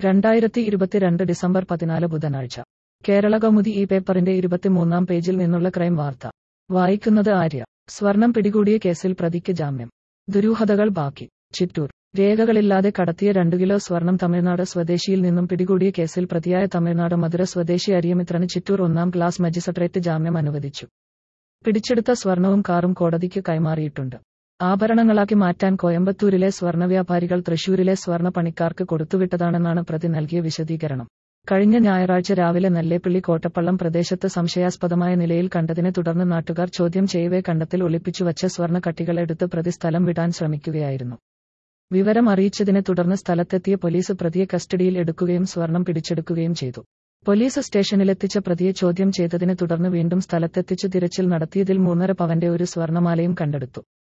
രണ്ടായിരത്തി ഇരുപത്തിരണ്ട് ഡിസംബർ പതിനാല് ബുധനാഴ്ച കേരള കൗമുദി ഈ പേപ്പറിന്റെ ഇരുപത്തിമൂന്നാം പേജിൽ നിന്നുള്ള ക്രൈം വാർത്ത വായിക്കുന്നത് ആര്യ സ്വർണം പിടികൂടിയ കേസിൽ പ്രതിക്ക് ജാമ്യം ദുരൂഹതകൾ ബാക്കി ചിറ്റൂർ രേഖകളില്ലാതെ കടത്തിയ രണ്ടു കിലോ സ്വർണം തമിഴ്നാട് സ്വദേശിയിൽ നിന്നും പിടികൂടിയ കേസിൽ പ്രതിയായ തമിഴ്നാട് മധുര സ്വദേശി അരിയമിത്രന് ചിറ്റൂർ ഒന്നാം ക്ലാസ് മജിസ്ട്രേറ്റ് ജാമ്യം അനുവദിച്ചു പിടിച്ചെടുത്ത സ്വർണവും കാറും കോടതിക്ക് കൈമാറിയിട്ടുണ്ട് ആഭരണങ്ങളാക്കി മാറ്റാൻ കോയമ്പത്തൂരിലെ സ്വർണ്ണ വ്യാപാരികൾ തൃശൂരിലെ സ്വർണ്ണ പണിക്കാർക്ക് കൊടുത്തുവിട്ടതാണെന്നാണ് പ്രതി നൽകിയ വിശദീകരണം കഴിഞ്ഞ ഞായറാഴ്ച രാവിലെ നല്ലേപ്പിള്ളി കോട്ടപ്പള്ളം പ്രദേശത്ത് സംശയാസ്പദമായ നിലയിൽ കണ്ടതിനെ തുടർന്ന് നാട്ടുകാർ ചോദ്യം ചെയ്യവേ കണ്ടത്തിൽ ഒളിപ്പിച്ചുവച്ച സ്വർണ്ണ കട്ടികൾ എടുത്ത് പ്രതി സ്ഥലം വിടാൻ ശ്രമിക്കുകയായിരുന്നു വിവരം അറിയിച്ചതിനെ തുടർന്ന് സ്ഥലത്തെത്തിയ പോലീസ് പ്രതിയെ കസ്റ്റഡിയിൽ എടുക്കുകയും സ്വർണം പിടിച്ചെടുക്കുകയും ചെയ്തു പോലീസ് സ്റ്റേഷനിലെത്തിച്ച പ്രതിയെ ചോദ്യം ചെയ്തതിനെ തുടർന്ന് വീണ്ടും സ്ഥലത്തെത്തിച്ചു തിരച്ചിൽ നടത്തിയതിൽ മൂന്നര പവന്റെ ഒരു സ്വർണമാലയും കണ്ടെടുത്തു